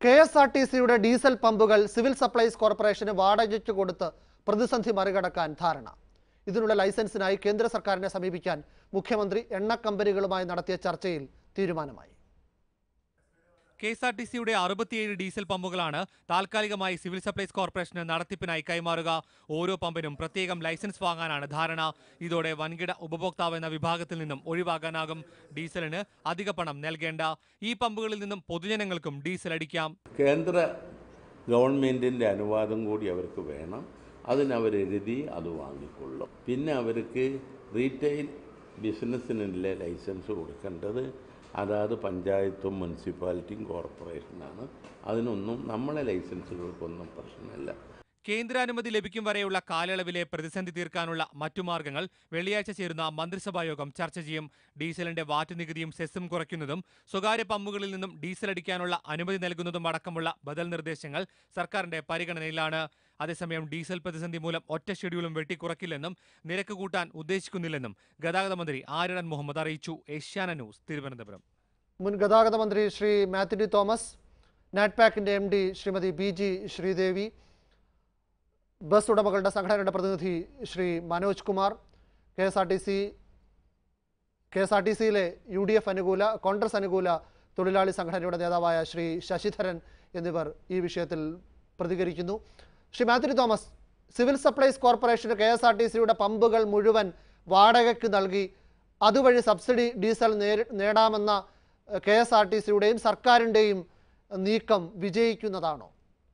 K S R T സിയുടെ diesel പമ്പുകൾ civil supplies കോർപ്പറേഷന് വാടകയ്ക്ക് കൊടുത്ത് പ്രതിസന്ധി മറികടക്കാൻ ധാരണ ഇതിനുള്ള ലൈസൻസിനായി കേന്ദ്ര സർക്കാരിനെ സമീപിക്കാൻ മുഖ്യമന്ത്രി എണ്ണ കമ്പനികളുമായി നടത്തിയ ചർച്ചയിൽ തീരുമാനമായി കെ എസ് ആർ ടി സിയുടെ അറുപത്തിയേഴ് ഡീസൽ പമ്പുകളാണ് താൽക്കാലികമായി സിവിൽ സപ്ലൈസ് കോർപ്പറേഷന് നടത്തിപ്പിനായി കൈമാറുക ഓരോ പമ്പിനും പ്രത്യേകം ലൈസൻസ് വാങ്ങാനാണ് ധാരണ ഇതോടെ വൻകിട ഉപഭോക്താവ് എന്ന വിഭാഗത്തിൽ നിന്നും ഒഴിവാകാനാകും ഡീസലിന് അധിക പണം നൽകേണ്ട ഈ പമ്പുകളിൽ നിന്നും പൊതുജനങ്ങൾക്കും ഡീസൽ അടിക്കാം കേന്ദ്ര ഗവൺമെൻറ്റിൻ്റെ അനുവാദം കൂടി അവർക്ക് വേണം അതിനവരെഴുതി അത് വാങ്ങിക്കൊള്ളും പിന്നെ അവർക്ക് റീറ്റെയിൽ ബിസിനസ്സിനുള്ള ലൈസൻസ് കൊടുക്കേണ്ടത് അതാത് പഞ്ചായത്തും മുനിസിപ്പാലിറ്റിയും കോർപ്പറേഷനാണ് അതിനൊന്നും നമ്മളെ ലൈസൻസുകൾക്കൊന്നും പ്രശ്നമില്ല കേന്ദ്രാനുമതി ലഭിക്കും വരെയുള്ള കാലയളവിലെ പ്രതിസന്ധി തീർക്കാനുള്ള മറ്റു മാർഗങ്ങൾ വെള്ളിയാഴ്ച ചേരുന്ന മന്ത്രിസഭാ യോഗം ചർച്ച ചെയ്യും ഡീസലിന്റെ വാറ്റ് നികുതിയും സെസ്സും കുറയ്ക്കുന്നതും സ്വകാര്യ പമ്പുകളിൽ നിന്നും ഡീസൽ അടിക്കാനുള്ള അനുമതി നൽകുന്നതും അടക്കമുള്ള ബദൽ നിർദ്ദേശങ്ങൾ സർക്കാരിന്റെ പരിഗണനയിലാണ് അതേസമയം ഡീസൽ പ്രതിസന്ധി മൂലം ഒറ്റ ഷെഡ്യൂളും വെട്ടിക്കുറക്കില്ലെന്നും നിരക്ക് കൂട്ടാൻ ഉദ്ദേശിക്കുന്നില്ലെന്നും ഗതാഗത മന്ത്രി ആര്യടൻ മുഹമ്മദ് അറിയിച്ചു ഏഷ്യാന ന്യൂസ് തിരുവനന്തപുരം മുൻ ഗതാഗത മന്ത്രി ശ്രീ മാത്യു ടി തോമസ് നാറ്റ്പാക്കിൻ്റെ M D Shrimati B G Sreedevi bus ഉടമകളുടെ സംഘടനയുടെ പ്രതിനിധി Shri Manoj Kumar K S R T C K S R T സിയിലെ യു ഡി എഫ് അനുകൂല കോൺഗ്രസ് അനുകൂല തൊഴിലാളി സംഘടനയുടെ നേതാവായ ശ്രീ ശശിധരൻ എന്നിവർ ഈ വിഷയത്തിൽ പ്രതികരിക്കുന്നു Shri Mathew T Thomas civil supplies കോർപ്പറേഷന് കെ എസ് ആർ ടി സിയുടെ പമ്പുകൾ മുഴുവൻ വാടകയ്ക്ക് നൽകി അതുവഴി സബ്സിഡി ഡീസൽ നേരി നേടാമെന്ന കെ എസ് ആർ ടി സിയുടെയും സർക്കാരിൻ്റെയും നീക്കം വിജയിക്കുന്നതാണോ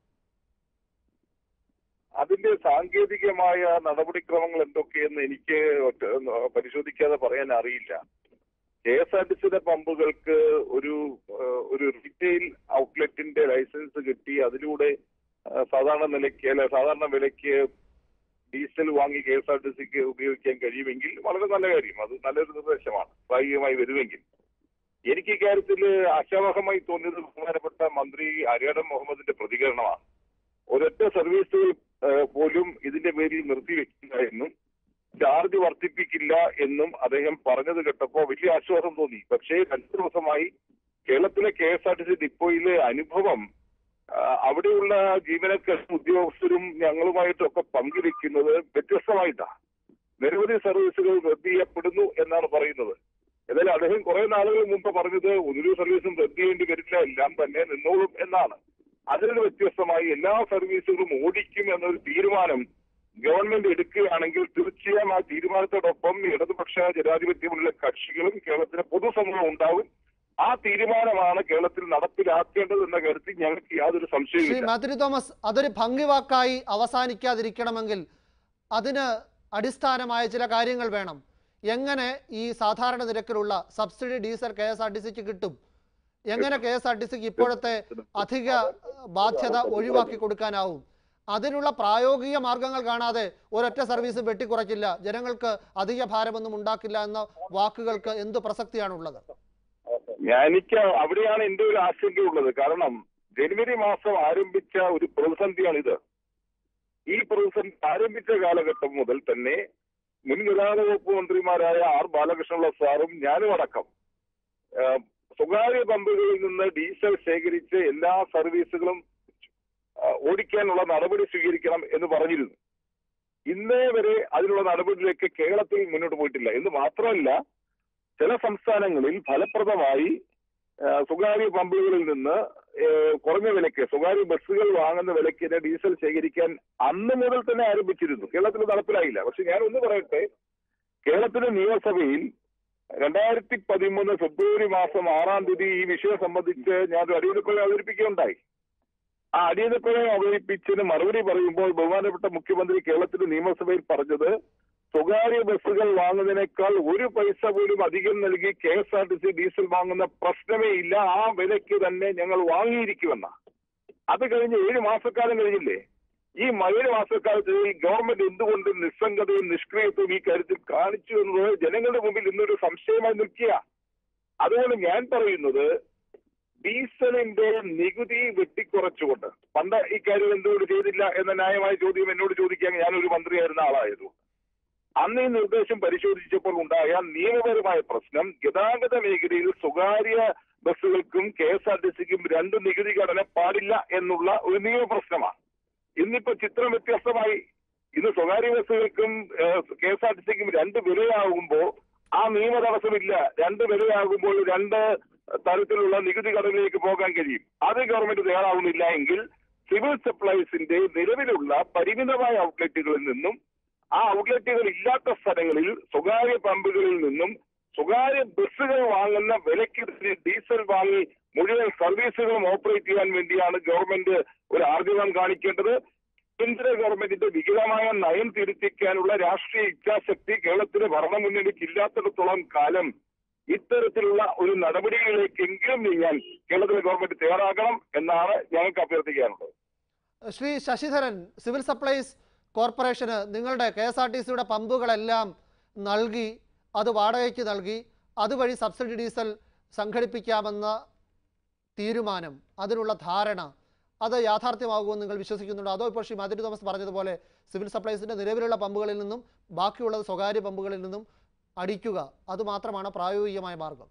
അതിന്റെ സാങ്കേതികമായ നടപടിക്രമങ്ങൾ എന്തൊക്കെയെന്ന് എനിക്ക് ഒറ്റ- പരിശോധിക്കാതെ പറയാൻ അറിയില്ല കെ എസ് ആർ ടി സിയുടെ പമ്പുകൾക്ക് ഒരു ഏഹ്, ഒരു റീറ്റെയിൽ ഔട്ട്ലെറ്റിന്റെ ലൈസൻസ് കിട്ടി അതിലൂടെ ഏഹ്, സാധാരണ നിലയ്ക്ക് അല്ലെ സാധാരണ വിലയ്ക്ക് ഡീസൽ വാങ്ങി കെ എസ് ആർ ടി സിക്ക് ഉപയോഗിക്കാൻ കഴിയുമെങ്കിൽ വളരെ നല്ല കാര്യം അത് നല്ലൊരു നിർദ്ദേശമാണ് പ്രായോഗികമായി വരുമെങ്കിൽ എനിക്ക് ഇക്കാര്യത്തിൽ ആശാവഹമായി തോന്നിയത് ബഹുമാനപ്പെട്ട മന്ത്രി ആര്യാടൻ മുഹമ്മദിന്റെ പ്രതികരണമാണ് ഒരൊറ്റ സർവീസുകൾ ഏഹ്, പോലും ഇതിന്റെ പേരിൽ നിർത്തിവെക്കില്ല എന്നും ചാർജ് വർദ്ധിപ്പിക്കില്ല എന്നും അദ്ദേഹം പറഞ്ഞത് കേട്ടപ്പോ വലിയ ആശ്വാസം തോന്നി പക്ഷേ രണ്ടു ദിവസമായി കേരളത്തിലെ K S R T C ഡിപ്പോയിലെ അനുഭവം ആ, അവിടെയുള്ള ജീവനക്കാരും ഉദ്യോഗസ്ഥരും ഞങ്ങളുമായിട്ടൊക്കെ പങ്കുവെക്കുന്നത് വ്യത്യസ്തമായിട്ടാണ് നിരവധി സർവീസുകൾ റദ്ദ് ചെയ്യപ്പെടുന്നു എന്നാണ് പറയുന്നത് എന്നാലും അദ്ദേഹം കുറെ നാളുകൾ മുമ്പ് പറഞ്ഞത് ഒരു സർവീസും റദ്ദ് ചെയ്യേണ്ടി വരില്ല എല്ലാം തന്നെ നിന്നോളും എന്നാണ് അതിൽ നിന്ന് വ്യത്യസ്തമായി എല്ലാ സർവീസുകളും ഓടിക്കും എന്നൊരു തീരുമാനം ഗവൺമെന്റ് എടുക്കുകയാണെങ്കിൽ തീർച്ചയായും ആ തീരുമാനത്തോടൊപ്പം ഇടതുപക്ഷ ജനാധിപത്യമുള്ള കക്ഷികളും കേരളത്തിലെ പൊതുസമൂഹം ഉണ്ടാവും ആ തീരുമാനമാണ് കേരളത്തിൽ നടപ്പിലാക്കേണ്ടത് എന്ന കാര്യത്തിൽ ഞങ്ങൾക്ക് യാതൊരു ശ്രീ സംശയവുമില്ല മാത്യു തോമസ് അതൊരു ഭംഗിവാക്കായി അവസാനിക്കാതിരിക്കണമെങ്കിൽ അതിന് അടിസ്ഥാനമായ ചില കാര്യങ്ങൾ വേണം എങ്ങനെ ഈ സാധാരണ നിരക്കിലുള്ള subsidy diesel K S R T സിക്ക് കിട്ടും എങ്ങനെ കെ എസ് ആർ ടി സിക്ക് ഇപ്പോഴത്തെ അധിക ഏഹ്, ബാധ്യത ഒഴിവാക്കി കൊടുക്കാനാവും അതിനുള്ള പ്രായോഗിക മാർഗങ്ങൾ കാണാതെ ഒരൊറ്റ സർവീസും വെട്ടിക്കുറയ്ക്കില്ല ജനങ്ങൾക്ക് അധിക ഭാരമൊന്നും ഉണ്ടാക്കില്ല എന്ന വാക്കുകൾക്ക് എന്ത് പ്രസക്തിയാണുള്ളത് ഞാൻ എനിക്ക് അവിടെയാണ് എന്റെ ഒരു ആശങ്കയുള്ളത് കാരണം ജനുവരി മാസം ആരംഭിച്ച ഒരു പ്രതിസന്ധിയാണിത് ഈ പ്രതിസന്ധി ആരംഭിച്ച കാലഘട്ടം മുതൽ തന്നെ മുൻ ഗതാഗത വകുപ്പ് മന്ത്രിമാരായ ആർ ബാലകൃഷ്ണപിള്ള സാറും ഞാനും അടക്കം ആ, സ്വകാര്യ പമ്പുകളിൽ നിന്ന് ഡീസൽ ശേഖരിച്ച് എല്ലാ സർവീസുകളും ആ, ഓടിക്കാനുള്ള നടപടി സ്വീകരിക്കണം എന്ന് പറഞ്ഞിരുന്നു ഇന്നേ വരെ അതിനുള്ള നടപടിയിലേക്ക് കേരളത്തിൽ മുന്നോട്ട് പോയിട്ടില്ല എന്ന് മാത്രമല്ല ചില സംസ്ഥാനങ്ങളിൽ ഫലപ്രദമായി ആ, സ്വകാര്യ പമ്പുകളിൽ നിന്ന് ഏ, കുറഞ്ഞ വിലയ്ക്ക് സ്വകാര്യ ബസ്സുകൾ വാങ്ങുന്ന വിലയ്ക്ക് തന്നെ ഡീസൽ ശേഖരിക്കാൻ അന്ന് മുതൽ തന്നെ ആരംഭിച്ചിരുന്നു കേരളത്തിൽ നടപ്പിലായില്ല പക്ഷെ ഞാൻ ഒന്ന് പറയട്ടെ കേരളത്തിലെ നിയമസഭയിൽ രണ്ടായിരത്തി പതിമൂന്ന് ഫെബ്രുവരി മാസം ആറാം തീയതി ഈ വിഷയം സംബന്ധിച്ച് ഞാൻ ഒരു അടിയന്തരപ്രമേയം അവതരിപ്പിക്കുകയുണ്ടായി ആ അടിയന്തരപ്രമേയം അവതരിപ്പിച്ചതിന് മറുപടി പറയുമ്പോൾ ബഹുമാനപ്പെട്ട മുഖ്യമന്ത്രി കേരളത്തിലെ നിയമസഭയിൽ പറഞ്ഞത് സ്വകാര്യ ബസ്സുകൾ വാങ്ങുന്നതിനേക്കാൾ ഒരു പൈസ പോലും അധികം നൽകി K S R T C diesel വാങ്ങുന്ന പ്രശ്നമേ ഇല്ല ആ വിലയ്ക്ക് തന്നെ ഞങ്ങൾ വാങ്ങിയിരിക്കുമെന്ന അത് കഴിഞ്ഞ് ഏഴ് മാസക്കാലം കഴിഞ്ഞില്ലേ ഈ ഏഴ് മാസക്കാലത്ത് ഈ ഗവൺമെന്റ് എന്തുകൊണ്ട് നിസ്സംഗതയും നിഷ്ക്രിയത്വവും ഈ കാര്യത്തിൽ കാണിച്ചു എന്നത് ജനങ്ങളുടെ മുമ്പിൽ ഇന്നൊരു സംശയമായി നിൽക്കുക അതുകൊണ്ട് ഞാൻ പറയുന്നത് ഡീസലിന്റെ നികുതി വെട്ടിക്കുറച്ചുകൊണ്ട് പണ്ട് ഇക്കാര്യം എന്തുകൊണ്ട് ചെയ്തില്ല എന്ന ന്യായമായ ചോദ്യം എന്നോട് ചോദിക്കാൻ ഞാനൊരു മന്ത്രിയായിരുന്ന ആളായിരുന്നു അന്ന് ഈ നിർദ്ദേശം പരിശോധിച്ചപ്പോൾ ഉണ്ടായ നിയമപരമായ പ്രശ്നം ഗതാഗത മേഖലയിൽ സ്വകാര്യ ബസ്സുകൾക്കും കെ എസ് ആർ ടി സിക്കും രണ്ട് നികുതി ഘടന പാടില്ല എന്നുള്ള ഒരു നിയമ പ്രശ്നമാണ് ഇന്നിപ്പോ ചിത്രം വ്യത്യസ്തമായി ഇന്ന് സ്വകാര്യ ബസ്സുകൾക്കും കെ എസ് ആർ ടി സിക്കും രണ്ട് വിലയാകുമ്പോൾ ആ നിയമ തടസ്സമില്ല രണ്ട് വിലയാകുമ്പോൾ രണ്ട് തരത്തിലുള്ള നികുതി ഘടനയിലേക്ക് പോകാൻ കഴിയും അത് ഗവൺമെന്റ് തയ്യാറാവുന്നില്ല എങ്കിൽ സിവിൽ സപ്ലൈസിന്റെ നിലവിലുള്ള പരിമിതമായ ഔട്ട്ലെറ്റുകളിൽ നിന്നും ആ ഔട്ട്ലെറ്റുകൾ ഇല്ലാത്ത സ്ഥലങ്ങളിൽ സ്വകാര്യ പമ്പുകളിൽ നിന്നും സ്വകാര്യ ബസ്സുകൾ വാങ്ങുന്ന വിലയ്ക്ക് തന്നെ ഡീസൽ വാങ്ങി മുഴുവൻ സർവീസുകളും ഓപ്പറേറ്റ് ചെയ്യാൻ വേണ്ടിയാണ് ഗവൺമെന്റ് ഒരു ആർജവം കാണിക്കേണ്ടത് കേന്ദ്ര ഗവൺമെന്റിന്റെ വികലമായ നയം തിരുത്തിക്കാനുള്ള രാഷ്ട്രീയ ഇച്ഛാശക്തി കേരളത്തിലെ ഭരണമുന്നണിക്ക് ഇല്ലാത്തിടത്തോളം കാലം ഇത്തരത്തിലുള്ള ഒരു നടപടികളിലേക്കെങ്കിലും നീങ്ങാൻ കേരളത്തിലെ ഗവൺമെന്റ് തയ്യാറാകണം എന്നാണ് ഞങ്ങൾക്ക് അഭ്യർത്ഥിക്കാനുള്ളത് ശ്രീ ശശിധരൻ സിവിൽ സപ്ലൈസ് കോർപ്പറേഷന് നിങ്ങളുടെ കെ എസ് ആർ ടി സിയുടെ പമ്പുകളെല്ലാം നൽകി അത് വാടകയ്ക്ക് നൽകി അതുവഴി സബ്സിഡി ഡീസൽ സംഘടിപ്പിക്കാമെന്ന തീരുമാനം അതിനുള്ള ധാരണ അത് യാഥാർത്ഥ്യമാകുമെന്ന് നിങ്ങൾ വിശ്വസിക്കുന്നുണ്ടോ അതോ ഇപ്പോൾ ശ്രീ മാത്യു തോമസ് പറഞ്ഞതുപോലെ സിവിൽ സപ്ലൈസിൻ്റെ നിലവിലുള്ള പമ്പുകളിൽ നിന്നും ബാക്കിയുള്ളത് സ്വകാര്യ പമ്പുകളിൽ നിന്നും അടിക്കുക അതുമാത്രമാണ് പ്രായോഗികമായ മാർഗം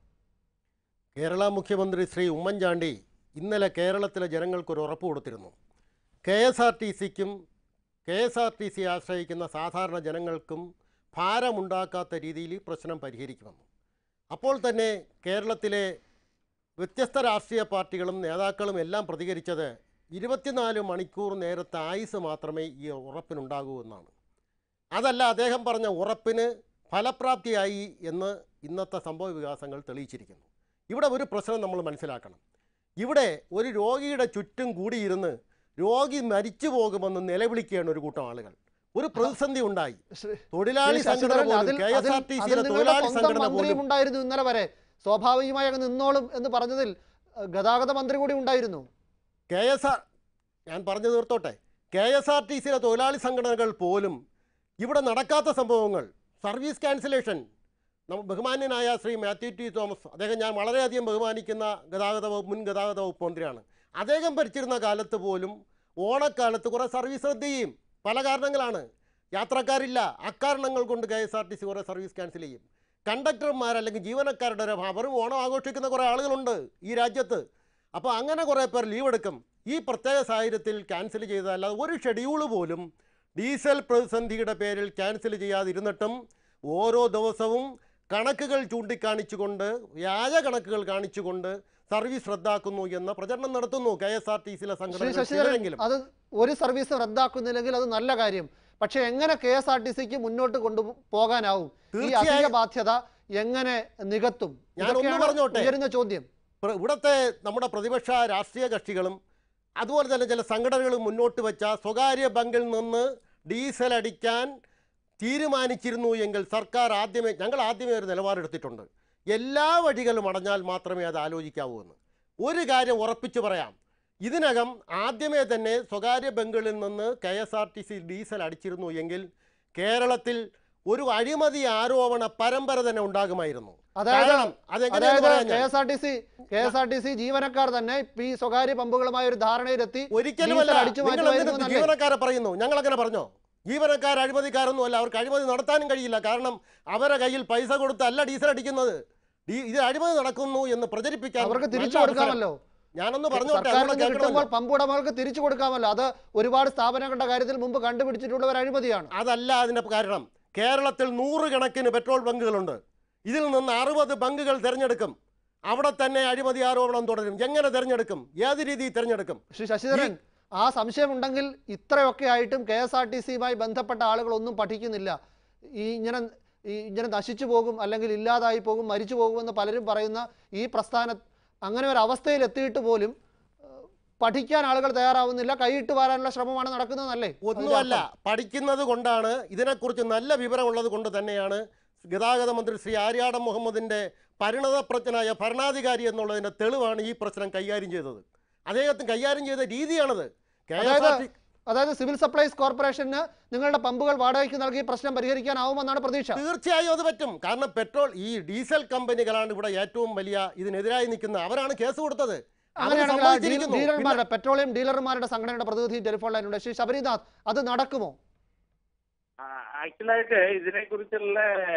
കേരള മുഖ്യമന്ത്രി ശ്രീ ഉമ്മൻചാണ്ടി ഇന്നലെ കേരളത്തിലെ ജനങ്ങൾക്കൊരു ഉറപ്പ് കൊടുത്തിരുന്നു കെ എസ് ആർ ടി സിക്കും K S R T C ആശ്രയിക്കുന്ന സാധാരണ ജനങ്ങൾക്കും ഭാരമുണ്ടാക്കാത്ത രീതിയിൽ ഈ പ്രശ്നം പരിഹരിക്കുമെന്ന് അപ്പോൾ തന്നെ കേരളത്തിലെ വ്യത്യസ്ത രാഷ്ട്രീയ പാർട്ടികളും നേതാക്കളും എല്ലാം പ്രതികരിച്ചത് ഇരുപത്തിനാല് മണിക്കൂർ നേരത്തെ ആയുസ് മാത്രമേ ഈ ഉറപ്പിനുണ്ടാകൂ എന്നാണ് അതല്ല അദ്ദേഹം പറഞ്ഞ ഉറപ്പിന് ഫലപ്രാപ്തിയായി എന്ന് ഇന്നത്തെ സംഭവ വികാസങ്ങൾ തെളിയിച്ചിരിക്കുന്നു ഇവിടെ ഒരു പ്രശ്നം നമ്മൾ മനസ്സിലാക്കണം ഇവിടെ ഒരു രോഗിയുടെ ചുറ്റും കൂടിയിരുന്ന് രോഗി മരിച്ചു പോകുമെന്ന് നിലവിളിക്കുകയാണ് ഒരു കൂട്ടം ആളുകൾ ഒരു പ്രതിസന്ധി ഉണ്ടായി ശ്രീ തൊഴിലാളി ശ്രീ സംഘടന ശശിധരൻ, പോലും അതിൽ കെ എസ് അതിൽ- ആർ ടി അതിൽ സിയിലെ നിങ്ങളുടെ തൊഴിലാളി സ്വന്തം സംഘടന മന്ത്രിയും പോലും ഉണ്ടായിരുന്നു ഇന്നലെ വരെ സ്വാഭാവികമായി അങ്ങ് നിന്നോളും എന്ന് പറഞ്ഞതിൽ അഹ്, ഗതാഗത മന്ത്രി കൂടി ഉണ്ടായിരുന്നു കെ എസ് ആർ ഞാൻ പറഞ്ഞു തീർത്തോട്ടെ കെ എസ് ആർ ടി സിയിലെ തൊഴിലാളി സംഘടനകൾ പോലും ഇവിടെ നടക്കാത്ത സംഭവങ്ങൾ സർവീസ് ക്യാൻസലേഷൻ നമ്മ ബഹുമാന്യനായ ശ്രീ മാത്യു ടി തോമസ് അദ്ദേഹം ഞാൻ വളരെയധികം ബഹുമാനിക്കുന്ന ഗതാഗത വകുപ്പ് മുൻ ഗതാഗത വകുപ്പ് മന്ത്രിയാണ് അദ്ദേഹം ഭരിച്ചിരുന്ന കാലത്ത് പോലും ഓണക്കാലത്ത് കുറേ സർവീസ് റദ്ദ് ചെയ്യും പല കാരണങ്ങളാണ് യാത്രക്കാരില്ല അക്കാരണങ്ങൾ കൊണ്ട് K S R T C കുറേ സർവീസ് ക്യാൻസൽ ചെയ്യും കണ്ടക്ടർമാർ അല്ലെങ്കിൽ ജീവനക്കാരുടെ ഒരു അവരും ഓണം ആഘോഷിക്കുന്ന കുറേ ആളുകളുണ്ട് ഈ രാജ്യത്ത് അപ്പോൾ അങ്ങനെ കുറേ പേർ ലീവ് എടുക്കും ഈ പ്രത്യേക സാഹചര്യത്തിൽ ക്യാൻസൽ ചെയ്തതല്ലാതെ ഒരു ഷെഡ്യൂൾ പോലും ഡീസൽ പ്രതിസന്ധിയുടെ പേരിൽ ക്യാൻസൽ ചെയ്യാതിരുന്നിട്ടും ഓരോ ദിവസവും കണക്കുകൾ ചൂണ്ടിക്കാണിച്ചുകൊണ്ട് വ്യാജ കണക്കുകൾ കാണിച്ചുകൊണ്ട് സർവീസ് റദ്ദാക്കുന്നു എന്ന പ്രചരണം നടത്തുന്നു കെ എസ് ആർ ടി സിയിലെ ശ്രീ സംഘടനകൾ ശശിധരൻ ചിലരെങ്കിലും അത് ഒരു സർവീസ് റദ്ദാക്കുന്നില്ലെങ്കിൽ അത് നല്ല കാര്യം പക്ഷെ എങ്ങനെ കെ എസ് ആർ ടി സിക്ക് മുന്നോട്ട് കൊണ്ടു പോകാനാവും ഈ അധിക തീർച്ചയായും- ബാധ്യത എങ്ങനെ നികത്തും ഞാനൊന്ന് ഇതൊക്കെയാണ് പറഞ്ഞോട്ടെ. ഉയരുന്ന ചോദ്യം പ്ര- ഇവിടുത്തെ നമ്മുടെ പ്രതിപക്ഷ രാഷ്ട്രീയ കക്ഷികളും അതുപോലെ തന്നെ ചില സംഘടനകളും മുന്നോട്ട് വെച്ച സ്വകാര്യ ബങ്കിൽ നിന്ന് ഡീസൽ അടിക്കാൻ തീരുമാനിച്ചിരുന്നു എങ്കിൽ സർക്കാർ ആദ്യമേ ഞങ്ങൾ ആദ്യമേ ഒരു നിലപാടെടുത്തിട്ടുണ്ട് എല്ലാ വഴികളും അടഞ്ഞാൽ മാത്രമേ അത് ആലോചിക്കാവൂ എന്ന് ഒരു കാര്യം ഉറപ്പിച്ചു പറയാം ഇതിനകം ആദ്യമേ തന്നെ സ്വകാര്യ ബങ്കുകളിൽ നിന്ന് K S R T C diesel അടിച്ചിരുന്നു എങ്കിൽ കേരളത്തിൽ ഒരു അഴിമതി ആരോപണ പരമ്പര തന്നെ ഉണ്ടാകുമായിരുന്നു അതായത് കാരണം അതെങ്ങനെയാണെന്ന് അതായത് പറയാം കെ ഞാൻ. S R T C K S R T C ജീവനക്കാർ തന്നെ ഈ സ്വകാര്യ പമ്പുകളുമായി ഒരു ധാരണയിലെത്തി ഒരിക്കലുമല്ല ഡീസൽ അടിച്ചു നിങ്ങൾ മാറ്റുമായിരുന്നു എന്തിനാ എന്നല്ലേ? ജീവനക്കാരെ പറയുന്നു ഞങ്ങൾ അങ്ങനെ പറഞ്ഞോ ജീവനക്കാർ അഴിമതിക്കാരൊന്നും അല്ല അവർക്ക് അഴിമതി നടത്താനും കഴിയില്ല കാരണം അവരെ കയ്യിൽ പൈസ കൊടുത്തല്ല ഡീസൽ അടിക്കുന്നത് ഡീ- ഇത് അഴിമതി നടക്കുന്നു എന്ന് പ്രചരിപ്പിക്കാൻ അവർക്ക് നല്ല തിരിച്ചു അവസരം. കൊടുക്കാമല്ലോ ഞാനൊന്ന് പറഞ്ഞോട്ടെ സർക്കാരിൽ അതുകൂടെ നിന്ന് കിട്ടുമ്പോൾ കേൾക്കണമല്ലോ. പമ്പ് ഉടമകൾക്ക് തിരിച്ചു കൊടുക്കാമല്ലോ അത് ഒരുപാട് സ്ഥാപനങ്ങളുടെ കാര്യത്തിൽ മുമ്പ് കണ്ടുപിടിച്ചിട്ടുള്ള ഒരു അഴിമതിയാണ് അതല്ല അതിന്റെ കാരണം കേരളത്തിൽ നൂറുകണക്കിന് പെട്രോൾ ബങ്കുകളുണ്ട് ഇതിൽ നിന്ന് അറുപത് ബങ്കുകൾ തിരഞ്ഞെടുക്കും അവിടെ തന്നെ അഴിമതി ആരോപണം തുടരും എങ്ങനെ തിരഞ്ഞെടുക്കും ഏത് രീതിയിൽ തിരഞ്ഞെടുക്കും ശ്രീ ശശിധരൻ ആ സംശയമുണ്ടെങ്കിൽ ഇത്രയൊക്കെ ആയിട്ടും കെ എസ് ആർ ടി സിയുമായി ബന്ധപ്പെട്ട ആളുകളൊന്നും പഠിക്കുന്നില്ല ഈ ഇങ്ങനെ ഈ ഇങ്ങനെ നശിച്ചു പോകും അല്ലെങ്കിൽ ഇല്ലാതായി പോകും മരിച്ചു പോകുമെന്ന് പലരും പറയുന്ന ഈ പ്രസ്ഥാന അങ്ങനെ ഒരു അവസ്ഥയിൽ എത്തിയിട്ട് പോലും ഏഹ്, പഠിക്കാൻ ആളുകൾ തയ്യാറാവുന്നില്ല കൈയിട്ട് വാരാനുള്ള ശ്രമമാണ് നടക്കുന്നതെന്നല്ലേ ഒന്നുമല്ല പഠിക്കുന്നത് കൊണ്ടാണ് ഇതിനെക്കുറിച്ച് നല്ല വിവരമുള്ളത് കൊണ്ട് തന്നെയാണ് ഗതാഗത മന്ത്രി ശ്രീ ആര്യാടൻ മുഹമ്മദിൻ്റെ പരിണതപ്രജ്ഞനായ ഭരണാധികാരി എന്നുള്ളതിൻ്റെ തെളിവാണ് ഈ പ്രശ്നം കൈകാര്യം ചെയ്തത് അദ്ദേഹത്തിന് കൈകാര്യം ചെയ്ത രീതിയാണത് കെ എസ് ആർ അതായത് ടി അതായത് സിവിൽ സപ്ലൈസ് കോർപ്പറേഷന് നിങ്ങളുടെ പമ്പുകൾ വാടകയ്ക്ക് നൽകി പ്രശ്നം പരിഹരിക്കാനാവുമെന്നാണ് പ്രതീക്ഷ തീർച്ചയായും അത് പറ്റും കാരണം പെട്രോൾ ഈ ഡീസൽ കമ്പനികളാണ് ഇവിടെ ഏറ്റവും വലിയ ഇതിനെതിരായി നിൽക്കുന്നത് അവരാണ് കേസ് കൊടുത്തത് അവർ അങ്ങനെയാണെങ്കിൽ ആ ഡീ- സമ്മതിച്ചിരിക്കുന്നു. പിന്നെ- ഡീലർമാരുടെ പെട്രോളിയം ഡീലർമാരുടെ സംഘടനയുടെ പ്രതിനിധി ടെലിഫോൺ ലൈനുണ്ട് ശ്രീ ശബരിനാഥ് അത് നടക്കുമോ ആക്ച്വലായിട്ട് ഇതിനെ കുറിച്ചുള്ള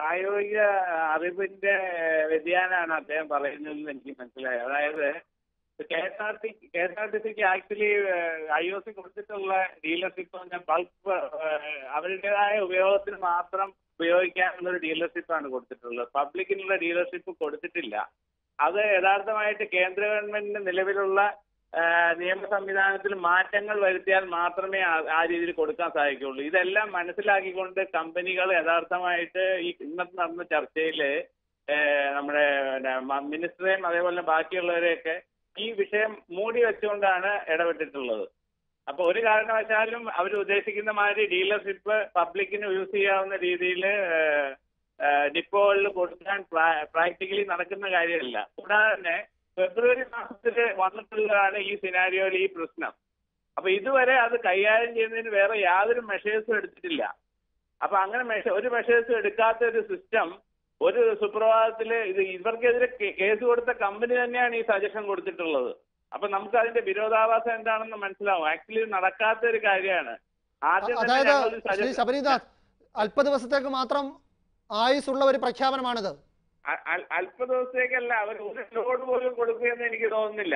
പ്രായോഗിക അറിവിന്റെ വ്യതിയാനാണ് അദ്ദേഹം പറയുന്നതെന്ന് എനിക്ക് മനസ്സിലായി അതായത് K S R T K S R T സിക്ക് ആക്ച്വലി ഐ ഒ സി കൊടുത്തിട്ടുള്ള ഡീലർഷിപ്പ് പറഞ്ഞാൽ ബൾക്ക് അവരുടേതായ ഉപയോഗത്തിന് മാത്രം ഉപയോഗിക്കാനുള്ള ഒരു ഡീലർഷിപ്പാണ് കൊടുത്തിട്ടുള്ളത് പബ്ലിക്കിനുള്ള ഡീലർഷിപ്പ് കൊടുത്തിട്ടില്ല അത് യഥാർത്ഥമായിട്ട് കേന്ദ്ര ഗവൺമെന്റിന്റെ നിലവിലുള്ള ആ, നിയമ സംവിധാനത്തിൽ മാറ്റങ്ങൾ വരുത്തിയാൽ മാത്രമേ ആ- ആ രീതിയിൽ കൊടുക്കാൻ സാധിക്കുള്ളൂ ഇതെല്ലാം മനസ്സിലാക്കിക്കൊണ്ട് കമ്പനികൾ യഥാർത്ഥമായിട്ട് ഈ ഇന്നത്തെ നടന്ന ചർച്ചയിൽ നമ്മുടെ പിന്നെ മ- മിനിസ്റ്ററെയും അതേപോലെ ബാക്കിയുള്ളവരെയൊക്കെ ഈ വിഷയം മൂടി വെച്ചുകൊണ്ടാണ് ഇടപെട്ടിട്ടുള്ളത് അപ്പൊ ഒരു കാരണവശാലും അവർ ഉദ്ദേശിക്കുന്ന മാതിരി ഡീലർഷിപ്പ് പബ്ലിക്കിന് യൂസ് ചെയ്യാവുന്ന രീതിയിൽ ഡിപ്പോകളിൽ കൊടുക്കാൻ പ്രാക്ടിക്കലി നടക്കുന്ന കാര്യമല്ല കൂടാതെ തന്നെ ഫെബ്രുവരി മാസത്തിൽ വന്നിട്ടുള്ളതാണ് ഈ സിനാരിയോയിൽ ഈ പ്രശ്നം അപ്പൊ ഇതുവരെ അത് കൈകാര്യം ചെയ്യുന്നതിന് വേറെ യാതൊരു മെഷേഴ്സും എടുത്തിട്ടില്ല അപ്പൊ അങ്ങനെ മെഷ ഒരു മെഷേഴ്സും എടുക്കാത്ത ഒരു സിസ്റ്റം ഒരു സുപ്രഭാതത്തില് ഇത് ഇവർക്കെതിരെ കേ- കേസ് കൊടുത്ത കമ്പനി തന്നെയാണ് ഈ സജഷൻ കൊടുത്തിട്ടുള്ളത് അപ്പൊ നമുക്ക് അതിന്റെ വിരോധാഭാസം എന്താണെന്ന് മനസ്സിലാവും ആക്ച്വലി ഇത് നടക്കാത്ത ഒരു കാര്യമാണ് ആദ്യം തന്നെ അതായത് ഞങ്ങളൊരു ശ്രീ suggestion- ശബരിനാഥ് അല്പ ദിവസത്തേക്ക് മാത്രം ആയുസുള്ള ഒരു പ്രഖ്യാപനമാണിത് അ- അൽ- അല്പ ദിവസത്തേക്കല്ല അവർ ഒരു ലോഡ് പോലും കൊടുക്കുകയെന്ന് എനിക്ക് തോന്നുന്നില്ല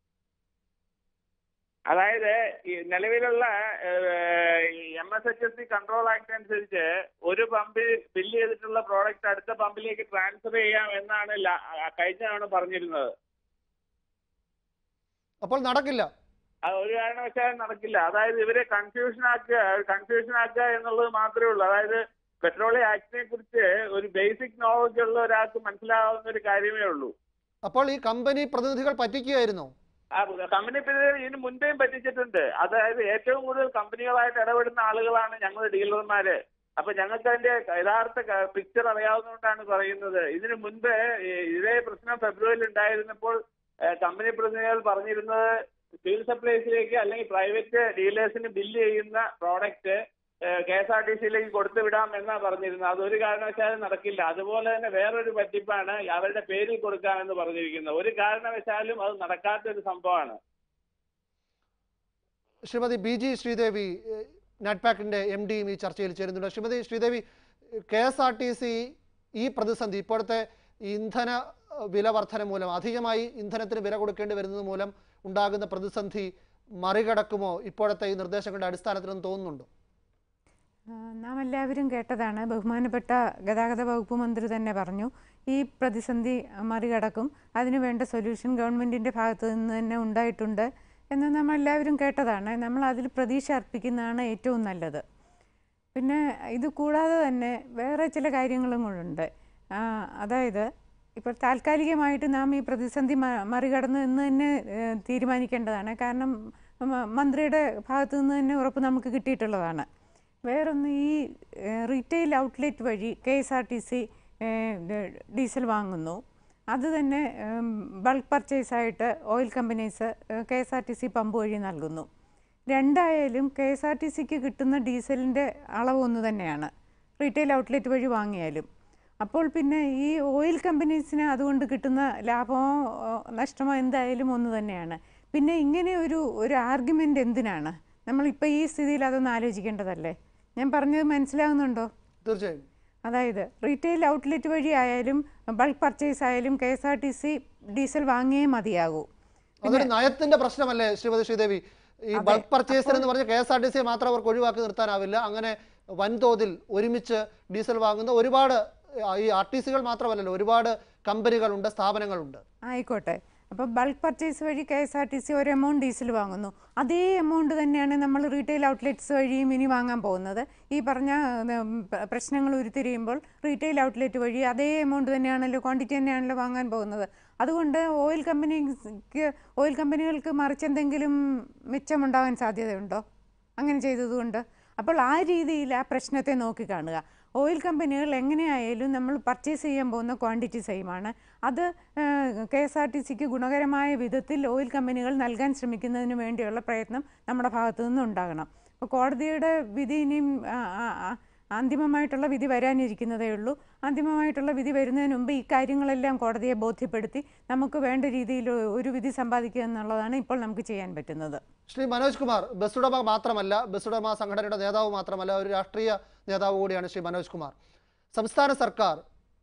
അതായത് ഈ നിലവിലുള്ള M S H S C control act അനുസരിച്ച് ഒരു പമ്പിൽ ബില്ല് ചെയ്തിട്ടുള്ള പ്രോഡക്റ്റ് അടുത്ത പമ്പിലേക്ക് ട്രാൻസ്ഫർ ചെയ്യാം എന്നാണ് ല- കഴിഞ്ഞ തവണ പറഞ്ഞിരുന്നത് അപ്പോൾ നടക്കില്ല അത് ഒരു കാരണവശാലും നടക്കില്ല അതായത് ഇവരെ കൺഫ്യൂഷൻ ആക്കുക കൺഫ്യൂഷൻ ആക്കുക എന്നുള്ളത് മാത്രമേ ഉള്ളൂ അതായത് പെട്രോളിയം ആക്ടിനെ കുറിച്ച് ഒരു ബേസിക് നോളജ് ഉള്ള ഒരാൾക്ക് മനസ്സിലാവുന്ന ഒരു കാര്യമേ ഉള്ളൂ അപ്പോൾ ഈ കമ്പനി പ്രതിനിധികൾ പറ്റിക്കുകയായിരുന്നു ആ കമ്പനി പിന്നെ ഇതിന് മുൻപേയും പറ്റിച്ചിട്ടുണ്ട് അതായത് ഏറ്റവും കൂടുതൽ കമ്പനികളായിട്ട് ഇടപെടുന്ന ആളുകളാണ് ഞങ്ങൾ ഡീലർമാര് അപ്പൊ ഞങ്ങൾക്ക് അതിന്റെ യഥാർത്ഥ പിക്ചർ അറിയാവുന്നതുകൊണ്ടാണ് പറയുന്നത് ഇതിനു മുൻപ് ഈ ഇതേ പ്രശ്നം ഫെബ്രുവരിയിൽ ഉണ്ടായിരുന്നപ്പോൾ ഏഹ്, കമ്പനി പ്രതിനിധികൾ പറഞ്ഞിരുന്നത് സിവിൽ സപ്ലൈസിലേക്ക് അല്ലെങ്കിൽ പ്രൈവറ്റ് ഡീലേഴ്സിന് ബില്ല് ചെയ്യുന്ന product K S R T സിയിലേക്ക് കൊടുത്തു വിടാം എന്നാ പറഞ്ഞിരുന്നത് അതൊരു കാരണവശാലും നടക്കില്ല അതുപോലെ തന്നെ വേറൊരു പറ്റിപ്പാണ് അവരുടെ പേരിൽ കൊടുക്കാമെന്ന് പറഞ്ഞിരിക്കുന്നത് ഒരു കാരണവശാലും അത് നടക്കാത്ത ഒരു സംഭവമാണ് ശ്രീമതി ബി ജി ശ്രീദേവി നെറ്റ്പാക്കിന്റെ എം ഡിയും ഈ ചർച്ചയിൽ ചേരുന്നുണ്ട് Shrimati Sreedevi K S R T C ഈ പ്രതിസന്ധി ഇപ്പോഴത്തെ ഈ ഇന്ധന ഏഹ്, വില വർധന മൂലം അധികമായി ഇന്ധനത്തിന് വില കൊടുക്കേണ്ടി വരുന്നത് മൂലം ഉണ്ടാകുന്ന പ്രതിസന്ധി മറികടക്കുമോ ഇപ്പോഴത്തെ ഈ നിർദ്ദേശങ്ങളുടെ അടിസ്ഥാനത്തിലെന്ന് തോന്നുന്നുണ്ടോ ആ, നാം എല്ലാവരും കേട്ടതാണ് ബഹുമാനപ്പെട്ട ഗതാഗത വകുപ്പ് മന്ത്രി തന്നെ പറഞ്ഞു ഈ പ്രതിസന്ധി മറികടക്കും അതിനു വേണ്ട സൊല്യൂഷൻ ഗവൺമെൻറ്റിൻ്റെ ഭാഗത്ത് നിന്ന് തന്നെ ഉണ്ടായിട്ടുണ്ട് എന്ന് നമ്മൾ എല്ലാവരും കേട്ടതാണ് നമ്മൾ അതിൽ പ്രതീക്ഷ അർപ്പിക്കുന്നതാണ് ഏറ്റവും നല്ലത് പിന്നെ ഇത് കൂടാതെ തന്നെ വേറെ ചില കാര്യങ്ങളും കൂടെ ആ, അതായത് ഇപ്പോൾ താൽക്കാലികമായിട്ട് നാം ഈ പ്രതിസന്ധി മ- മറികടന്നു എന്ന് തന്നെ ഏഹ്, തീരുമാനിക്കേണ്ടതാണ് കാരണം മ- മന്ത്രിയുടെ ഭാഗത്തു നിന്ന് തന്നെ ഉറപ്പ് നമുക്ക് കിട്ടിയിട്ടുള്ളതാണ് വേറൊന്ന് ഈ റീറ്റെയിൽ ഔട്ട്ലെറ്റ് വഴി K S R T C diesel വാങ്ങുന്നു അത് തന്നെ ബൾക്ക് പർച്ചേസായിട്ട് oil companies K S R T C pump വഴി നൽകുന്നു രണ്ടായാലും കെ എസ് ആർ ടി സിക്ക് കിട്ടുന്ന ഡീസലിൻ്റെ അളവ് ഒന്ന് തന്നെയാണ് റീറ്റെയിൽ ഔട്ട്ലെറ്റ് വഴി വാങ്ങിയാലും അപ്പോൾ പിന്നെ ഈ ഓയിൽ കമ്പനീസിന് അതുകൊണ്ട് കിട്ടുന്ന ലാഭമോ ഓ, നഷ്ടമോ എന്തായാലും ഒന്ന് തന്നെയാണ് പിന്നെ ഇങ്ങനെ ഒരു ഒരു ആർഗ്യുമെൻ്റ് എന്തിനാണ് നമ്മളിപ്പോൾ ഈ സ്ഥിതിയിൽ അതൊന്ന് ആലോചിക്കേണ്ടതല്ലേ ഞാൻ പറഞ്ഞത് മനസ്സിലാകുന്നുണ്ടോ തീർച്ചയായും അതായത് റീറ്റെയിൽ ഔട്ട്ലെറ്റ് വഴി ആയാലും ബൾക്ക് പർച്ചേസ് ആയാലും K S R T C diesel വാങ്ങിയേ മതിയാകൂ അതൊരു നയത്തിന്റെ പ്രശ്നമല്ലേ ശ്രീമതി ശ്രീദേവി ഈ അതെ, ബൾക്ക് പർച്ചേസർ എന്ന് പറഞ്ഞ കെ എസ് ആർ ടി സിയെ മാത്രം അവർക്ക് ഒഴിവാക്കി നിർത്താനാവില്ല അങ്ങനെ വൻതോതിൽ ഒരുമിച്ച് ഡീസൽ വാങ്ങുന്ന ഒരുപാട് ആ, ഈ ആർ ടി സികൾ മാത്രമല്ലല്ലോ ഒരുപാട് കമ്പനികളുണ്ട് സ്ഥാപനങ്ങളുണ്ട് ആയിക്കോട്ടെ അപ്പോൾ ബൾക്ക് പർച്ചേസ് വഴി K S R T C ഒരു എമൗണ്ട് ഡീസൽ വാങ്ങുന്നു അതേ എമൗണ്ട് തന്നെയാണ് നമ്മൾ റീറ്റെയിൽ ഔട്ട്ലെറ്റ്സ് വഴിയും ഇനി വാങ്ങാൻ പോകുന്നത് ഈ പറഞ്ഞ ഉം, പ- പ്രശ്നങ്ങൾ ഉരുത്തിരിയുമ്പോൾ റീറ്റെയിൽ ഔട്ട്ലെറ്റ് വഴി അതേ എമൗണ്ട് തന്നെയാണല്ലോ ക്വാണ്ടിറ്റി തന്നെയാണല്ലോ വാങ്ങാൻ പോകുന്നത് അതുകൊണ്ട് ഓയിൽ കമ്പനിക്ക് ഓയിൽ കമ്പനികൾക്ക് മറിച്ചെന്തെങ്കിലും മിച്ചമുണ്ടാകാൻ സാധ്യതയുണ്ടോ അങ്ങനെ ചെയ്തതുകൊണ്ട് അപ്പോൾ ആ രീതിയിൽ ആ പ്രശ്നത്തെ നോക്കിക്കാണുക ഓയിൽ കമ്പനികൾ എങ്ങനെയായാലും നമ്മൾ പർച്ചേസ് ചെയ്യാൻ പോകുന്ന ക്വാണ്ടിറ്റി സെയിമാണ് അത് കെ എസ് ആർ ടി സിക്ക് ഗുണകരമായ വിധത്തിൽ ഓയിൽ കമ്പനികൾ നൽകാൻ ശ്രമിക്കുന്നതിന് വേണ്ടിയുള്ള പ്രയത്നം നമ്മുടെ ഭാഗത്തു നിന്ന് ഉണ്ടാകണം അപ്പോൾ കോടതിയുടെ വിധി ഇനിയും ആ, ആ, ആ, അന്തിമമായിട്ടുള്ള വിധി വരാനിരിക്കുന്നതേ ഉള്ളൂ അന്തിമമായിട്ടുള്ള വിധി വരുന്നതിന് മുമ്പ് ഈ കാര്യങ്ങളെല്ലാം കോടതിയെ ബോധ്യപ്പെടുത്തി നമുക്ക് വേണ്ട രീതിയിൽ ഒരു വിധി സമ്പാദിക്കുക എന്നുള്ളതാണ് ഇപ്പോൾ നമുക്ക് ചെയ്യാൻ പറ്റുന്നത് ശ്രീ മനോജ് കുമാർ ബസ് ഉടമ മാത്രമല്ല ബസ് ഉടമ സംഘടനയുടെ നേതാവ് മാത്രമല്ല ഒരു രാഷ്ട്രീയ നേതാവ് കൂടിയാണ് ശ്രീ മനോജ് കുമാർ സംസ്ഥാന സർക്കാർ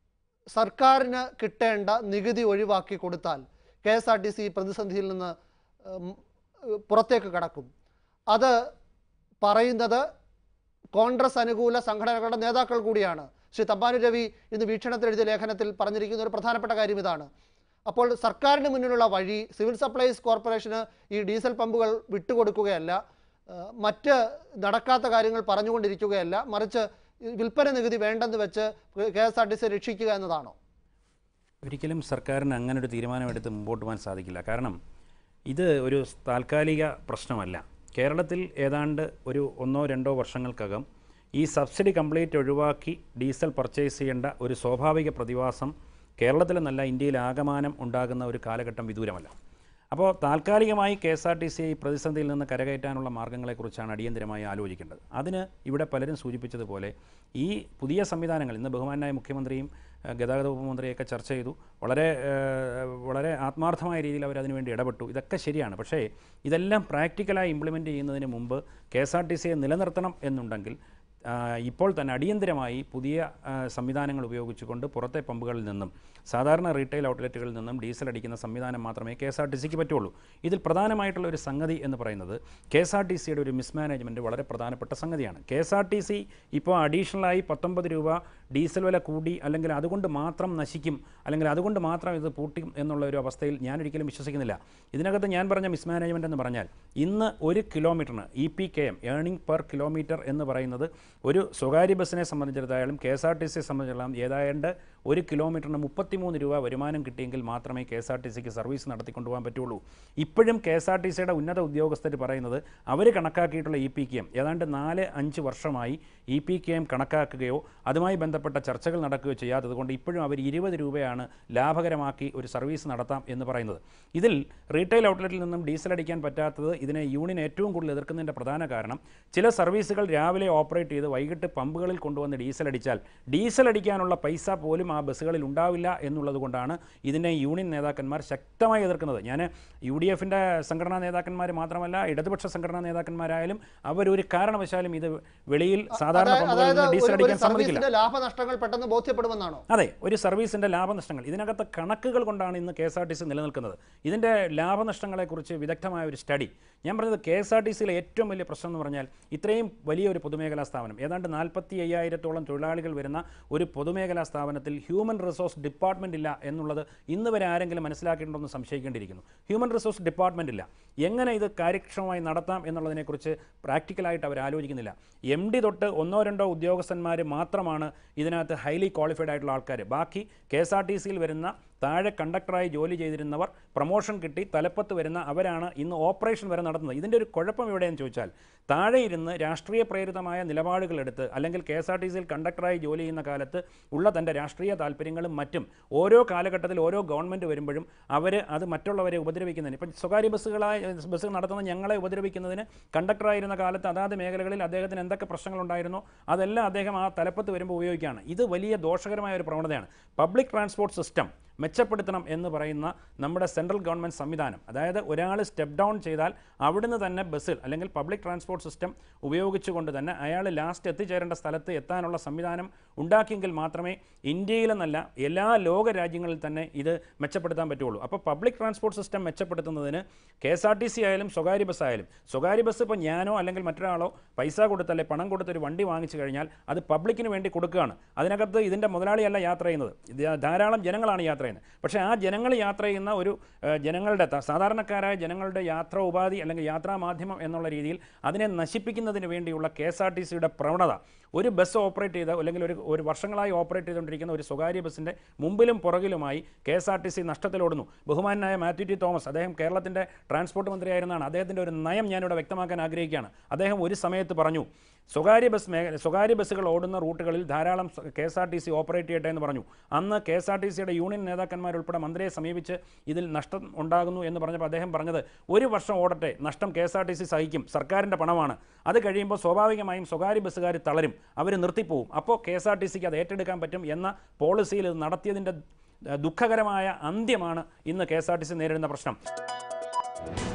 സർക്കാരിന് കിട്ടേണ്ട നികുതി ഒഴിവാക്കി കൊടുത്താൽ K S R T C പ്രതിസന്ധിയിൽ നിന്ന് ഉം, പുറത്തേക്ക് കടക്കും അത് പറയുന്നത് കോൺഗ്രസ് അനുകൂല സംഘടനകളുടെ നേതാക്കൾ കൂടിയാണ് ശ്രീ തമ്പാനു രവി ഇന്ന് വീക്ഷണത്തിൽ എഴുതിയ ലേഖനത്തിൽ പറഞ്ഞിരിക്കുന്ന ഒരു പ്രധാനപ്പെട്ട കാര്യം ഇതാണ് അപ്പോൾ സർക്കാരിന് മുന്നിലുള്ള വഴി സിവിൽ സപ്ലൈസ് കോർപ്പറേഷന് ഈ ഡീസൽ പമ്പുകൾ വിട്ടുകൊടുക്കുകയല്ല ആ, മറ്റ് നടക്കാത്ത കാര്യങ്ങൾ പറഞ്ഞുകൊണ്ടിരിക്കുകയല്ല മറിച്ച് ഈ വിൽപ്പന നികുതി വേണ്ടെന്ന് വെച്ച് K S R T C രക്ഷിക്കുക എന്നതാണോ ഒരിക്കലും സർക്കാരിന് അങ്ങനെ ഒരു തീരുമാനമെടുത്ത് മുമ്പോട്ട് പോകാൻ സാധിക്കില്ല കാരണം ഇത് ഒരു താൽക്കാലിക പ്രശ്നമല്ല കേരളത്തിൽ ഏതാണ്ട് ഒരു ഒന്നോ രണ്ടോ വർഷങ്ങൾക്കകം ഈ സബ്സിഡി കംപ്ലീറ്റ് ഒഴിവാക്കി ഡീസൽ പർച്ചേസ് ചെയ്യേണ്ട ഒരു സ്വാഭാവിക പ്രതിഭാസം കേരളത്തിലെന്നല്ല ഇന്ത്യയിൽ ആകമാനം ഉണ്ടാകുന്ന ഒരു കാലഘട്ടം വിദൂരമല്ല അപ്പോൾ താൽക്കാലികമായി K S R T C പ്രതിസന്ധിയിൽ നിന്ന് കരകയറ്റാനുള്ള മാർഗ്ഗങ്ങളെക്കുറിച്ചാണ് അടിയന്തരമായി ആലോചിക്കേണ്ടത് അതിന് ഇവിടെ പലരും സൂചിപ്പിച്ചതുപോലെ ഈ പുതിയ സംവിധാനങ്ങൾ ഇന്ന് ബഹുമാനായ മുഖ്യമന്ത്രിയും ഏഹ്, ഗതാഗത വകുപ്പ് മന്ത്രിയൊക്കെ ചർച്ച ചെയ്തു വളരെ ഏഹ്, വളരെ ആത്മാർത്ഥമായ രീതിയിൽ അവർ അതിനുവേണ്ടി ഇടപെട്ടു ഇതൊക്കെ ശരിയാണ് പക്ഷേ ഇതെല്ലാം പ്രാക്ടിക്കലായി ഇംപ്ലിമെൻറ്റ് ചെയ്യുന്നതിന് മുമ്പ് കെ എസ് ആർ ടി സിയെ നിലനിർത്തണം എന്നുണ്ടെങ്കിൽ ആ, ഇപ്പോൾ തന്നെ അടിയന്തരമായി പുതിയ ആ, സംവിധാനങ്ങൾ ഉപയോഗിച്ചുകൊണ്ട് പുറത്തെ പമ്പുകളിൽ നിന്നും സാധാരണ റീറ്റെയിൽ ഔട്ട്ലെറ്റുകളിൽ നിന്നും ഡീസൽ അടിക്കുന്ന സംവിധാനം മാത്രമേ കെ എസ് ആർ ടി സിക്ക് പറ്റുള്ളൂ ഇതിൽ പ്രധാനമായിട്ടുള്ള ഒരു സംഗതി എന്ന് പറയുന്നത് കെ എസ് ആർ ടി സിയുടെ ഒരു മിസ്മാനേജ്മെൻറ്റ് വളരെ പ്രധാനപ്പെട്ട സംഗതിയാണ് K S R T C ഇപ്പോൾ അഡീഷണലായി പത്തൊമ്പത് രൂപ ഡീസൽ വില കൂടി അല്ലെങ്കിൽ അതുകൊണ്ട് മാത്രം നശിക്കും അല്ലെങ്കിൽ അതുകൊണ്ട് മാത്രം ഇത് പൂട്ടിക്കും എന്നുള്ള ഒരു അവസ്ഥയിൽ ഞാൻ ഒരിക്കലും വിശ്വസിക്കുന്നില്ല ഇതിനകത്ത് ഞാൻ പറഞ്ഞ മിസ്മാനേജ്മെൻറ്റ് എന്ന് പറഞ്ഞാൽ ഇന്ന് ഒരു കിലോമീറ്ററിന് E P K M earning per kilometre എന്ന് പറയുന്നത് ഒരു സ്വകാര്യ ബസ്സിനെ സംബന്ധിച്ചിടത്തായാലും കെ എസ് ആർ ടി സിയെ സംബന്ധിച്ചിടത്തോളം ഏതാണ്ട് ഒരു കിലോമീറ്ററിന് മുപ്പത്തിമൂന്ന് രൂപ വരുമാനം കിട്ടിയെങ്കിൽ മാത്രമേ കെ എസ് ആർ ടി സിക്ക് സർവീസ് നടത്തിക്കൊണ്ടുപോകാൻ പറ്റുള്ളൂ ഇപ്പോഴും കെ എസ് ആർ ടി സിയുടെ ഉന്നത ഉദ്യോഗസ്ഥർ പറയുന്നത് അവർ കണക്കാക്കിയിട്ടുള്ള ഇ പി കെ എം ഏതാണ്ട് നാല് അഞ്ച് വർഷമായി ഇ പി കെ എം കണക്കാക്കുകയോ അതുമായി ബന്ധപ്പെട്ട ചർച്ചകൾ നടക്കുകയോ ചെയ്യാത്തത് കൊണ്ട് ഇപ്പോഴും അവർ ഇരുപത് രൂപയാണ് ലാഭകരമാക്കി ഒരു സർവീസ് നടത്താം എന്ന് പറയുന്നത് ഇതിൽ റീറ്റെയിൽ ഔട്ട്ലെറ്റിൽ നിന്നും ഡീസൽ അടിക്കാൻ പറ്റാത്തത് ഇതിനെ യൂണിയൻ ഏറ്റവും കൂടുതൽ എതിർക്കുന്നതിൻ്റെ പ്രധാന കാരണം ചില സർവീസുകൾ രാവിലെ ഓപ്പറേറ്റ് ചെയ്ത് വൈകിട്ട് പമ്പുകളിൽ കൊണ്ടുവന്ന് ഡീസൽ അടിച്ചാൽ ഡീസൽ അടിക്കാനുള്ള പൈസ പോലും ആ ബസ്സുകളിൽ ഉണ്ടാവില്ല എന്നുള്ളത് കൊണ്ടാണ് ഇതിനെ യൂണിയൻ നേതാക്കന്മാർ ശക്തമായി എതിർക്കുന്നത് ഞാൻ യു ഡി എഫിൻ്റെ സംഘടനാ നേതാക്കന്മാർ മാത്രമല്ല ഇടതുപക്ഷ സംഘടനാ നേതാക്കന്മാരായാലും അവരൊരു കാരണവശാലും ഇത് വെളിയിൽ സാധാരണ അതായത് പമ്പുകളിൽ അതായത് നിന്ന് ഡീസൽ ഒരു- ഒരു അടിക്കാൻ സമ്മതിക്കില്ല സർവീസിന്റെ ലാഭനഷ്ടങ്ങൾ പെട്ടെന്ന് ബോധ്യപ്പെടുമെന്നാണോ അതെ ഒരു സർവീസിൻ്റെ ലാഭനഷ്ടങ്ങൾ ഇതിനകത്ത് കണക്കുകൾ കൊണ്ടാണ് ഇന്ന് K S R T C നിലനിൽക്കുന്നത് ഇതിൻ്റെ ലാഭനഷ്ടങ്ങളെക്കുറിച്ച് വിദഗ്ധമായ ഒരു സ്റ്റഡി ഞാൻ പറഞ്ഞത് കെ എസ് ആർ ടി സിയിലെ ഏറ്റവും വലിയ പ്രശ്നം എന്ന് പറഞ്ഞാൽ ഇത്രയും വലിയ ഒരു പൊതുമേഖലാ സ്ഥാപനം ഏതാണ്ട് നാൽപ്പത്തി അയ്യായിരത്തോളം തൊഴിലാളികൾ വരുന്ന ഒരു പൊതുമേഖലാ സ്ഥാപനത്തിൽ ഹ്യൂമൻ റിസോഴ്സ് ഡിപ്പാർട്ട്മെൻ്റ് ഇല്ല എന്നുള്ളത് ഇന്ന് വരെ ആരെങ്കിലും മനസ്സിലാക്കിയിട്ടുണ്ടോ എന്ന് സംശയിക്കേണ്ടിയിരിക്കുന്നു ഹ്യൂമൻ റിസോഴ്സ് ഡിപ്പാർട്ട്മെൻ്റ് ഇല്ല എങ്ങനെ ഇത് കാര്യക്ഷമമായി നടത്താം എന്നുള്ളതിനെക്കുറിച്ച് പ്രാക്ടിക്കലായിട്ട് അവർ ആലോചിക്കുന്നില്ല എം ഡി തൊട്ട് ഒന്നോ രണ്ടോ ഉദ്യോഗസ്ഥന്മാർ മാത്രമാണ് ഇതിനകത്ത് ഹൈലി ക്വാളിഫൈഡ് ആയിട്ടുള്ള ആൾക്കാർ ബാക്കി കെ എസ് ആർ ടി സിയിൽ വരുന്ന താഴെ കണ്ടക്ടറായി ജോലി ചെയ്തിരുന്നവർ പ്രൊമോഷൻ കിട്ടി തലപ്പത്ത് വരുന്ന അവരാണ് ഇന്ന് ഓപ്പറേഷൻ വരെ നടത്തുന്നത് ഇതിൻ്റെ ഒരു കുഴപ്പം എവിടെയെന്ന് ചോദിച്ചാൽ താഴെ ഇരുന്ന് രാഷ്ട്രീയ പ്രേരിതമായ നിലപാടുകളെടുത്ത് അല്ലെങ്കിൽ കെ എസ് ആർ ടി സിയിൽ കണ്ടക്ടറായി ജോലി ചെയ്യുന്ന കാലത്ത് ഉള്ള തൻ്റെ രാഷ്ട്രീയ താല്പര്യങ്ങളും മറ്റും ഓരോ കാലഘട്ടത്തിൽ ഓരോ ഗവൺമെൻറ് വരുമ്പോഴും അവർ അത് മറ്റുള്ളവരെ ഉപദ്രവിക്കുന്നതിന് ഇപ്പം സ്വകാര്യ ബസ്സുകളായി ബസ്സുകൾ നടത്തുന്ന ഞങ്ങളെ ഉപദ്രവിക്കുന്നതിന് കണ്ടക്ടറായിരുന്ന കാലത്ത് അതാത് മേഖലകളിൽ അദ്ദേഹത്തിന് എന്തൊക്കെ പ്രശ്നങ്ങളുണ്ടായിരുന്നോ അതെല്ലാം അദ്ദേഹം ആ തലപ്പത്ത് വരുമ്പോൾ ഉപയോഗിക്കുകയാണ് ഇത് വലിയ ദോഷകരമായ ഒരു പ്രവണതയാണ് പബ്ലിക് ട്രാൻസ്പോർട്ട് സിസ്റ്റം മെച്ചപ്പെടുത്തണം എന്ന് പറയുന്ന നമ്മുടെ സെൻട്രൽ ഗവൺമെൻറ് സംവിധാനം അതായത് ഒരാൾ സ്റ്റെപ്പ് ഡൗൺ ചെയ്താൽ അവിടുന്ന് തന്നെ ബസ്സിൽ അല്ലെങ്കിൽ പബ്ലിക് ട്രാൻസ്പോർട്ട് സിസ്റ്റം ഉപയോഗിച്ചുകൊണ്ട് തന്നെ അയാൾ ലാസ്റ്റ് എത്തിച്ചേരേണ്ട സ്ഥലത്ത് എത്താനുള്ള സംവിധാനം ഉണ്ടാക്കിയെങ്കിൽ മാത്രമേ ഇന്ത്യയിലെന്നല്ല എല്ലാ ലോക രാജ്യങ്ങളിൽ തന്നെ ഇത് മെച്ചപ്പെടുത്താൻ പറ്റുള്ളൂ അപ്പോൾ പബ്ലിക് ട്രാൻസ്പോർട്ട് സിസ്റ്റം മെച്ചപ്പെടുത്തുന്നതിന് K S R T C ആയാലും സ്വകാര്യ ബസ് ആയാലും സ്വകാര്യ ബസ് ഇപ്പോൾ ഞാനോ അല്ലെങ്കിൽ മറ്റൊരാളോ പൈസ കൊടുത്തല്ലേ പണം കൊടുത്തൊരു വണ്ടി വാങ്ങിച്ചു കഴിഞ്ഞാൽ അത് പബ്ലിക്കിന് വേണ്ടി കൊടുക്കുകയാണ് അതിനകത്ത് ഇതിൻ്റെ മുതലാളിയല്ല യാത്ര ചെയ്യുന്നത് ഇത് ധാരാളം ജനങ്ങളാണ് യാത്ര ചെയ്യുന്നത് പക്ഷേ ആ ജനങ്ങൾ യാത്ര ചെയ്യുന്ന ഒരു ഏഹ്, ജനങ്ങളുടെ ത- സാധാരണക്കാരായ ജനങ്ങളുടെ യാത്രാ ഉപാധി അല്ലെങ്കിൽ യാത്രാ മാധ്യമം എന്നുള്ള രീതിയിൽ അതിനെ നശിപ്പിക്കുന്നതിന് വേണ്ടിയുള്ള കെ എസ് ആർ ടി സിയുടെ പ്രവണത ഒരു ബസ് ഓപ്പറേറ്റ് ചെയ്ത അല്ലെങ്കിൽ ഒരു ഒരു വർഷങ്ങളായി ഓപ്പറേറ്റ് ചെയ്തുകൊണ്ടിരിക്കുന്ന ഒരു സ്വകാര്യ ബസ്സിൻ്റെ മുമ്പിലും പുറകിലുമായി K S R T C നഷ്ടത്തിലോടുന്നു ബഹുമാനായ മാത്യു ടി തോമസ് അദ്ദേഹം കേരളത്തിൻ്റെ ട്രാൻസ്പോർട്ട് മന്ത്രിയായിരുന്നാണ് അദ്ദേഹത്തിൻ്റെ ഒരു നയം ഞാനിവിടെ വ്യക്തമാക്കാൻ ആഗ്രഹിക്കുകയാണ് അദ്ദേഹം ഒരു സമയത്ത് പറഞ്ഞു സ്വകാര്യ ബസ് മേഖല സ്വകാര്യ ബസ്സുകൾ ഓടുന്ന റൂട്ടുകളിൽ ധാരാളം K S R T C operate ചെയ്യട്ടെ എന്ന് പറഞ്ഞു അന്ന് കെ എസ് ആർ ടി സിയുടെ യൂണിയൻ നേതാക്കന്മാരുൾപ്പെടെ മന്ത്രിയെ സമീപിച്ച് ഇതിൽ നഷ്ടം ഉണ്ടാകുന്നു എന്ന് പറഞ്ഞപ്പോൾ അദ്ദേഹം പറഞ്ഞത് ഒരു വർഷം ഓടട്ടെ നഷ്ടം K S R T C സഹിക്കും സർക്കാരിൻ്റെ പണമാണ് അത് കഴിയുമ്പോൾ സ്വാഭാവികമായും സ്വകാര്യ ബസ്സുകാർ തളരും അവർ നിർത്തിപ്പോവും അപ്പോൾ കെ എസ് ആർ ടി സിക്ക് അത് ഏറ്റെടുക്കാൻ പറ്റും എന്ന പോളിസിയിൽ ഇത് നടത്തിയതിൻ്റെ ഏഹ്, ദുഃഖകരമായ അന്ത്യമാണ് ഇന്ന് K S R T C നേരിടുന്ന പ്രശ്നം